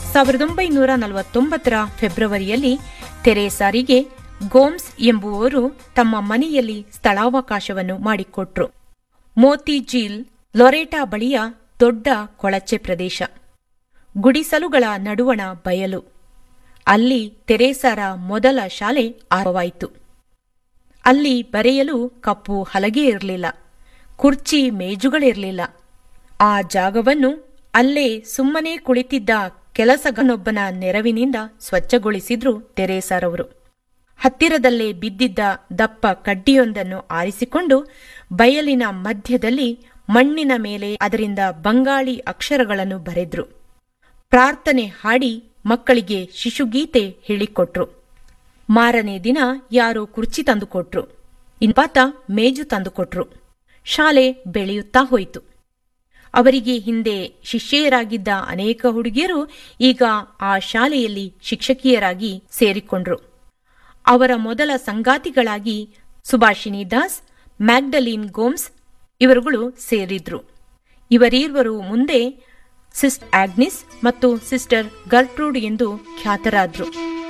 ಸಾವಿರದ ಒಂಬೈನೂರ ನಲವತ್ತೊಂಬತ್ತರ ಫೆಬ್ರವರಿಯಲ್ಲಿ ತೆರೇಸಾರಿಗೆ ಗೋಮ್ಸ್ ಎಂಬುವವರು ತಮ್ಮ ಮನೆಯಲ್ಲಿ ಸ್ಥಳಾವಕಾಶವನ್ನು ಮಾಡಿಕೊಟ್ರು ಮೋತಿಜೀಲ್ ಲೊರೇಟಾ ಬಳಿಯ ದೊಡ್ಡ ಕೊಳಚೆ ಪ್ರದೇಶ ಗುಡಿಸಲುಗಳ ನಡುವಣ ಬಯಲು ಅಲ್ಲಿ ತೆರೇಸಾರ ಮೊದಲ ಶಾಲೆ ಆರಂಭವಾಯಿತು ಅಲ್ಲಿ ಬರೆಯಲು ಕಪ್ಪು ಹಲಗೆ ಇರಲಿಲ್ಲ ಕುರ್ಚಿ ಮೇಜುಗಳಿರಲಿಲ್ಲ ಆ ಜಾಗವನ್ನು ಅಲ್ಲೇ ಸುಮ್ಮನೆ ಕುಳಿತಿದ್ದ ಕೆಲಸಗನೊಬ್ಬನ ನೆರವಿನಿಂದ ಸ್ವಚ್ಛಗೊಳಿಸಿದ್ರು ತೆರೇಸಾರವರು ಹತ್ತಿರದಲ್ಲೇ ಬಿದ್ದಿದ್ದ ದಪ್ಪ ಕಡ್ಡಿಯೊಂದನ್ನು ಆರಿಸಿಕೊಂಡು ಬಯಲಿನ ಮಧ್ಯದಲ್ಲಿ ಮಣ್ಣಿನ ಮೇಲೆ ಅದರಿಂದ ಬಂಗಾಳಿ ಅಕ್ಷರಗಳನ್ನು ಬರೆದ್ರು ಪ್ರಾರ್ಥನೆ ಹಾಡಿ ಮಕ್ಕಳಿಗೆ ಶಿಶುಗೀತೆ ಹೇಳಿಕೊಟ್ರು ಮಾರನೇ ದಿನ ಯಾರೋ ಕುರ್ಚಿ ತಂದುಕೊಟ್ರು ಇನ್ಪಾತ ಮೇಜು ತಂದುಕೊಟ್ರು ಶಾಲೆ ಬೆಳೆಯುತ್ತಾ ಹೋಯಿತು ಅವರಿಗೆ ಹಿಂದೆ ಶಿಷ್ಯೆಯರಾಗಿದ್ದ ಅನೇಕ ಹುಡುಗಿಯರು ಈಗ ಆ ಶಾಲೆಯಲ್ಲಿ ಶಿಕ್ಷಕಿಯರಾಗಿ ಸೇರಿಕೊಂಡ್ರು ಅವರ ಮೊದಲ ಸಂಗಾತಿಗಳಾಗಿ ಸುಭಾಷಿನಿ ದಾಸ್ ಮ್ಯಾಗ್ಡಲೀನ್ ಗೋಮ್ಸ್ ಇವರುಗಳು ಸೇರಿದ್ರು ಇವರೀರ್ವರು ಮುಂದೆ ಸಿಸ್ಟರ್ ಆಗ್ನಿಸ್ ಮತ್ತು ಸಿಸ್ಟರ್ ಗರ್ಟ್ರೂಡ್ ಎಂದು ಖ್ಯಾತರಾದ್ರು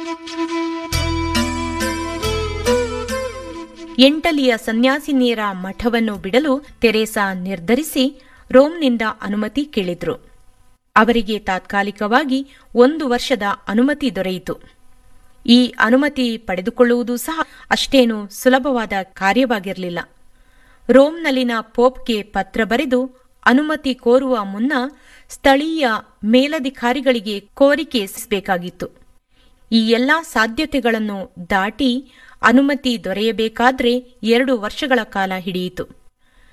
ಎಂಟಲಿಯ ಸನ್ಯಾಸಿನಿಯರ ಮಠವನ್ನು ಬಿಡಲು ತೆರೇಸಾ ನಿರ್ಧರಿಸಿ ರೋಮ್ನಿಂದ ಅನುಮತಿ ಕೇಳಿದ್ರು ಅವರಿಗೆ ತಾತ್ಕಾಲಿಕವಾಗಿ ಒಂದು ವರ್ಷದ ಅನುಮತಿ ದೊರೆಯಿತು ಈ ಅನುಮತಿ ಪಡೆದುಕೊಳ್ಳುವುದು ಸಹ ಅಷ್ಟೇನು ಸುಲಭವಾದ ಕಾರ್ಯವಾಗಿರಲಿಲ್ಲ ರೋಮ್ನಲ್ಲಿನ ಪೋಪ್ಗೆ ಪತ್ರ ಬರೆದು ಅನುಮತಿ ಕೋರುವ ಮುನ್ನ ಸ್ಥಳೀಯ ಮೇಲಧಿಕಾರಿಗಳಿಗೆ ಕೋರಿಕೆ ಬೇಕಾಗಿತ್ತು ಈ ಎಲ್ಲಾ ಸಾಧ್ಯತೆಗಳನ್ನು ದಾಟಿ ಅನುಮತಿ ದೊರೆಯಬೇಕಾದ್ರೆ ಎರಡು ವರ್ಷಗಳ ಕಾಲ ಹಿಡಿಯಿತು